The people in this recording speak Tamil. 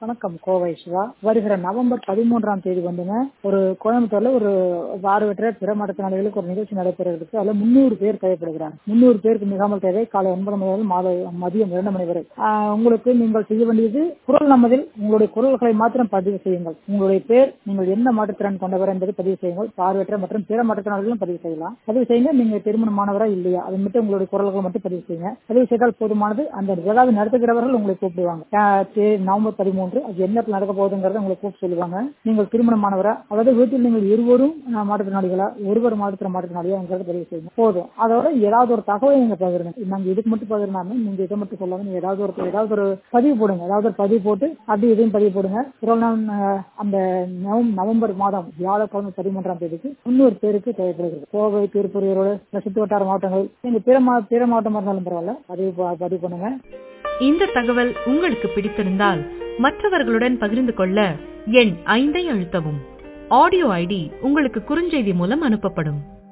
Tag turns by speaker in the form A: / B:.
A: வணக்கம் கோவை சிவா வருகிற நவம்பர் பதிமூன்றாம் தேதி வந்துங்க ஒரு கோயம்புத்தூர்ல ஒரு பார்வையற்ற பிற மாற்றுத்திறனாளிகளுக்கு ஒரு நிகழ்ச்சி நடைபெறுவதற்கு அதுல முன்னூறு பேர் தேவைப்படுகிறாங்க முன்னூறு பேருக்கு மிகாமல் தேவை காலை ஒன்பது மணி முதல் மாத மதியம் இரண்டு மணி வரை ஆஹ் உங்களுக்கு நீங்கள் செய்ய வேண்டியது குரல் நமதில் உங்களுடைய குரல்களை மாத்திரம் பதிவு செய்யுங்கள் உங்களுடைய பேர் நீங்கள் என்ன மாற்றுத்திறன் கொண்டவர் என்பதை பதிவு செய்யுங்கள் பார்வையற்ற மற்றும் பிற மாற்றுத்திறனாளிகளும் பதிவு செய்யலாம் பதிவு செய்யுங்க நீங்க திருமணமானவரா இல்லையா அது மட்டும் உங்களுடைய குரல்களை மட்டும் பதிவு செய்யுங்க பதிவு செய்தால் போதுமானது அந்த விழாவை நடத்துகிறவர்கள் உங்களை கூப்பிடுவாங்க ஆஹ் தே- நவம்பர் பதிமூன்று அது என்ன நடக்க போகுதுங்கிறத உங்களை கூப்பிட்டு சொல்லுவாங்க நீங்கள் திருமணமானவரா அதாவது வீட்டில் நீங்கள் இருவரும் ஆஹ் மாற்றுத்திறனாளிகளா ஒருவர் மாற்றுத்திற மாற்றுத்திறனாளியாங்கிறத பதிவு செய்யுங்க போதும் அதோட ஏதாவது ஒரு தகவலை நீங்க பகிருங்க நாங்க இதுக்கு மட்டும் பகிர்ந்தாம நீங்க இதை மட்டும் சொல்லாம நீங்க ஏதாவது ஒரு ஏதாவது ஒரு பதிவு போடுங்க ஏதாவது ஒரு பதிவு போட்டு அப்படி இதையும் பதிவு போடுங்க பிறகு நான், ஆஹ், அந்த நவம்- நவம்பர் மாதம் வியாழக்கிழமை பதிமூன்றாம் தேதிக்கு முன்னூறு பேருக்கு தேவைப்படுகிறது கோவை திருப்பூர் ஈரோடு சுற்று வட்டார மாவட்டங்கள் நீங்க பிற மா பிற மாவட்டமா இருந்தாலும் பரவாயில்ல பதிவு ப- பதிவு பண்ணுங்க
B: இந்த தகவல் உங்களுக்கு பிடித்திருந்தால் மற்றவர்களுடன் பகிர்ந்து கொள்ள எண் ஐந்தை அழுத்தவும் ஆடியோ ஐடி உங்களுக்கு குறுஞ்செய்தி மூலம் அனுப்பப்படும்